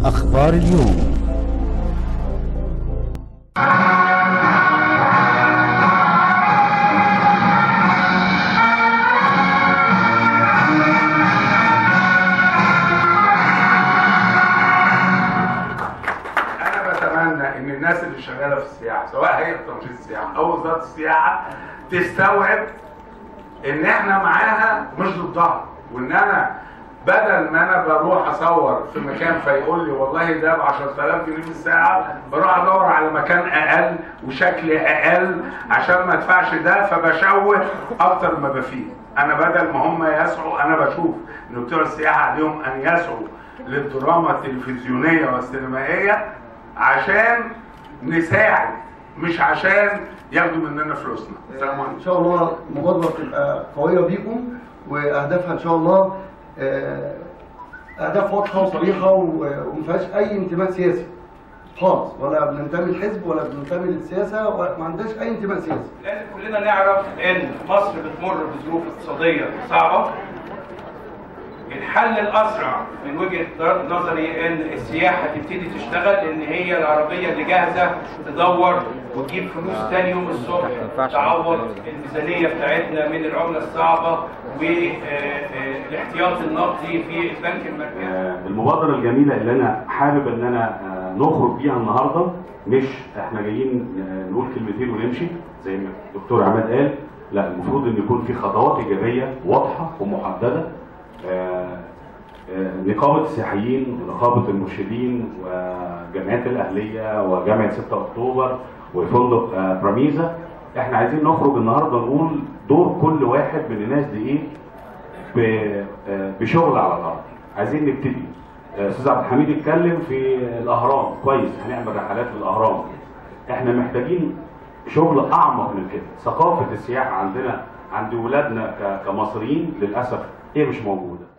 أخبار اليوم انا بتمنى ان الناس اللي شغاله في السياحه سواء هيئه تنشيط السياحه او وزاره السياحه تستوعب ان احنا معاها مش ضدها وان انا بدل ما انا بروح اصور في مكان فيقول لي والله ده ب 10000 جنيه في الساعه بروح ادور على مكان اقل وشكل اقل عشان ما ادفعش ده فبشوه اكتر ما بفيد انا بدل ما هم يسعوا انا بشوف ان بتوع السياحه عليهم ان يسعوا للدراما التلفزيونيه والسينمائيه عشان نساعد مش عشان ياخدوا مننا فلوسنا السلام عليكم ان شاء الله المبادره تبقى قويه بيكم واهدافها ان شاء الله آه، اهداف واضحه وصريحه و- وما فيهاش اي انتماء سياسي خالص ولا بننتمي للحزب ولا بننتمي للسياسه ولا ما عندناش اي انتماء سياسي لازم كلنا نعرف ان مصر بتمر بظروف اقتصاديه صعبه الحل الاسرع من وجهه نظري ان السياحه تبتدي تشتغل لان هي العربيه اللي جاهزه تدور وتجيب فلوس تاني يوم الصبح تعوض الميزانيه بتاعتنا من العمله الصعبه والاحتياط النقدي في البنك المركزي آه، المبادرة الجميلة اللي أنا حابب إن أنا آه، نخرج بيها النهاردة مش إحنا جايين آه، نقول كلمتين ونمشي زي ما الدكتور عماد قال لا المفروض إن يكون في خطوات إيجابية واضحة ومحددة آه، آه، نقابة السياحيين ونقابة المرشدين والجمعيات الأهلية وجامعة 6 أكتوبر وفندق آه، براميزا إحنا عايزين نخرج النهاردة نقول دور كل واحد من الناس دي إيه ب- آه، بشغل على الارض عايزين نبتدي آه، استاذ عبد الحميد اتكلم في الاهرام كويس هنعمل رحلات للاهرام احنا محتاجين شغل اعمق من كده ثقافه السياحه عندنا عند ولادنا ك- كمصريين للاسف هي مش موجوده